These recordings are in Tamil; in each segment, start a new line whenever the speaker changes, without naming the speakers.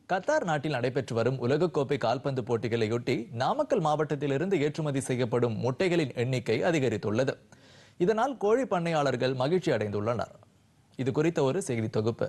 கத்தார் நாட்டில் நடைபெற்று வரும் உலகக்கோப்பை கால்பந்து போட்டிகளையொட்டி நாமக்கல் மாவட்டத்திலிருந்து ஏற்றுமதி செய்யப்படும் முட்டைகளின் எண்ணிக்கை அதிகரித்துள்ளது இதனால் கோழி பண்ணையாளர்கள் மகிழ்ச்சி அடைந்துள்ளனர் இது குறித்த ஒரு செய்தி தொகுப்பு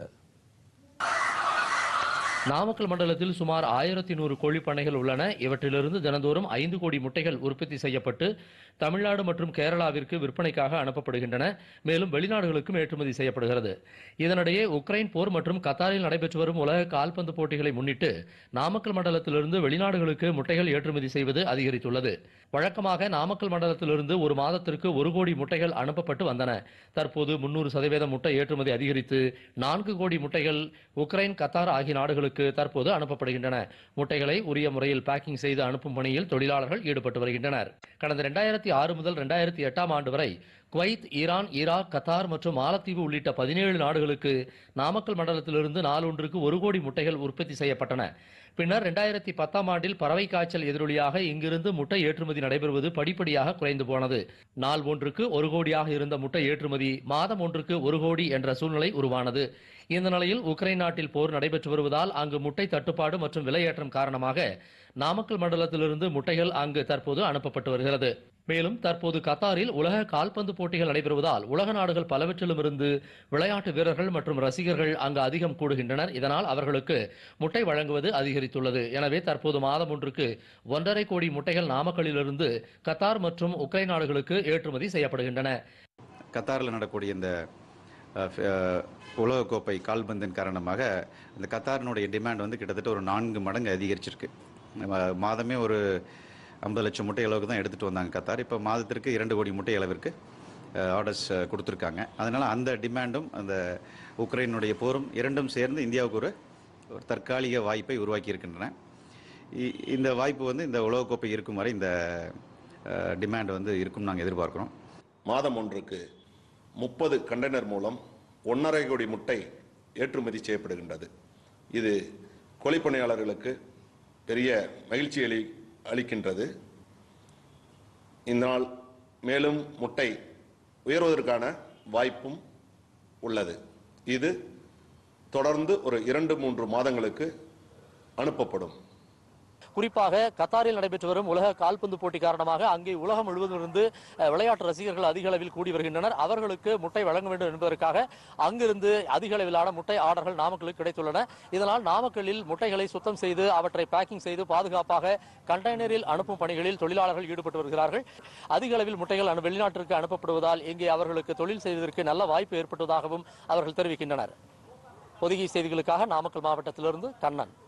நாமக்கல் மண்டலத்தில் சுமார் ஆயிரத்தி நூறு கோழி பண்ணைகள் உள்ளன இவற்றிலிருந்து தினந்தோறும் ஐந்து கோடி முட்டைகள் உற்பத்தி செய்யப்பட்டு தமிழ்நாடு மற்றும் கேரளாவிற்கு விற்பனைக்காக அனுப்பப்படுகின்றன மேலும் வெளிநாடுகளுக்கும் ஏற்றுமதி செய்யப்படுகிறது இதனிடையே உக்ரைன் போர் மற்றும் கத்தாரில் நடைபெற்று வரும் உலக கால்பந்து போட்டிகளை முன்னிட்டு நாமக்கல் மண்டலத்திலிருந்து வெளிநாடுகளுக்கு முட்டைகள் ஏற்றுமதி செய்வது அதிகரித்துள்ளது வழக்கமாக நாமக்கல் மண்டலத்திலிருந்து ஒரு மாதத்திற்கு ஒரு கோடி முட்டைகள் அனுப்பப்பட்டு வந்தன தற்போது முன்னூறு சதவீதம் முட்டை ஏற்றுமதி அதிகரித்து நான்கு கோடி முட்டைகள் உக்ரைன் கத்தார் ஆகிய நாடுகளுக்கு தற்போது அனுப்பப்படுகின்றன முட்டைகளை உரிய முறையில் பேக்கிங் செய்து அனுப்பும் பணியில் தொழிலாளர்கள் ஈடுபட்டு வருகின்றனர் கடந்த இரண்டாயிரத்தி ஆறு முதல் இரண்டாயிரத்தி எட்டாம் ஆண்டு வரை குவைத் ஈரான் ஈராக் கத்தார் மற்றும் மாலத்தீவு உள்ளிட்ட பதினேழு நாடுகளுக்கு நாமக்கல் மண்டலத்திலிருந்து நாளொன்றுக்கு ஒரு கோடி முட்டைகள் உற்பத்தி செய்யப்பட்டன பின்னர் இரண்டாயிரத்தி பத்தாம் ஆண்டில் பறவை காய்ச்சல் எதிரொலியாக இங்கிருந்து முட்டை ஏற்றுமதி நடைபெறுவது படிப்படியாக குறைந்து போனது நாள் ஒன்றுக்கு ஒரு கோடியாக இருந்த முட்டை ஏற்றுமதி மாதம் ஒன்றுக்கு ஒரு கோடி என்ற சூழ்நிலை உருவானது இந்த நிலையில் உக்ரைன் நாட்டில் போர் நடைபெற்று வருவதால் அங்கு முட்டை தட்டுப்பாடு மற்றும் விலையேற்றம் காரணமாக நாமக்கல் மண்டலத்திலிருந்து முட்டைகள் அங்கு தற்போது அனுப்பப்பட்டு வருகிறது மேலும் தற்போது கத்தாரில் உலக கால்பந்து போட்டிகள் நடைபெறுவதால் உலக நாடுகள் பலவற்றிலும் இருந்து விளையாட்டு வீரர்கள் மற்றும் ரசிகர்கள் அங்கு அதிகம் கூடுகின்றனர் இதனால் அவர்களுக்கு முட்டை வழங்குவது அதிகரித்துள்ளது எனவே தற்போது மாதம் ஒன்றுக்கு ஒன்றரை கோடி முட்டைகள் நாமக்கல்லிலிருந்து கத்தார் மற்றும் உக்ரைன் நாடுகளுக்கு ஏற்றுமதி செய்யப்படுகின்றன
கத்தாரில் நடக்கக்கூடிய இந்த அஹ், ஃப- அஹ், உலகக்கோப்பை கால்பந்தின் காரணமாக இந்த கத்தாரினுடைய டிமாண்ட் வந்து கிட்டத்தட்ட ஒரு நான்கு மடங்கு அதிகரிச்சிருக்கு நம்ம மாதமே ஒரு ஐம்பது லட்சம் முட்டை அளவுக்கு தான் எடுத்துகிட்டு வந்தாங்க கத்தார் இப்போ மாதத்திற்கு இரண்டு கோடி முட்டை அளவிற்கு ஆர்டர்ஸ் கொடுத்துருக்காங்க அதனால் அந்த டிமாண்டும் அந்த உக்ரைனுடைய போரும் இரண்டும் சேர்ந்து இந்தியாவுக்கு ஒரு ஒரு தற்காலிக வாய்ப்பை உருவாக்கி இருக்கின்றன இ- இந்த வாய்ப்பு வந்து இந்த உலகக்கோப்பை இருக்கும் வரை இந்த டிமாண்ட் வந்து இருக்கும் நாங்கள் எதிர்பார்க்குறோம்
மாதம் ஒன்றுக்கு முப்பது கண்டெய்னர் மூலம் ஒன்றரை கோடி முட்டை ஏற்றுமதி செய்யப்படுகின்றது இது கோழிப்பண்ணையாளர்களுக்கு பெரிய மகிழ்ச்சி அளி அளிக்கின்றது இந்த நாள் மேலும் முட்டை உயர்வதற்கான வாய்ப்பும் உள்ளது இது தொடர்ந்து ஒரு இரண்டு மூன்று மாதங்களுக்கு அனுப்பப்படும்
குறிப்பாக கத்தாரில் நடைபெற்று வரும் உலக கால்பந்து போட்டி காரணமாக அங்கே உலகம் முழுவதும் இருந்து அஹ், விளையாட்டு ரசிகர்கள் அதிக அளவில் கூடி வருகின்றனர் அவர்களுக்கு முட்டை வழங்க வேண்டும் என்பதற்காக அங்கிருந்து அதிக அளவிலான முட்டை ஆர்டர்கள் நாமக்கலுக்கு கிடைத்துள்ளன இதனால் நாமக்கல்லில் முட்டைகளை சுத்தம் செய்து அவற்றை பேக்கிங் செய்து பாதுகாப்பாக கண்டெய்னரில் அனுப்பும் பணிகளில் தொழிலாளர்கள் ஈடுபட்டு வருகிறார்கள் அதிக அளவில் முட்டைகள் அனு- வெளிநாட்டிற்கு அனுப்பப்படுவதால் இங்கே அவர்களுக்கு தொழில் செய்வதற்கு நல்ல வாய்ப்பு ஏற்பட்டதாகவும் அவர்கள் தெரிவிக்கின்றனர் பொதிகை செய்திகளுக்காக நாமக்கல் மாவட்டத்திலிருந்து கண்ணன்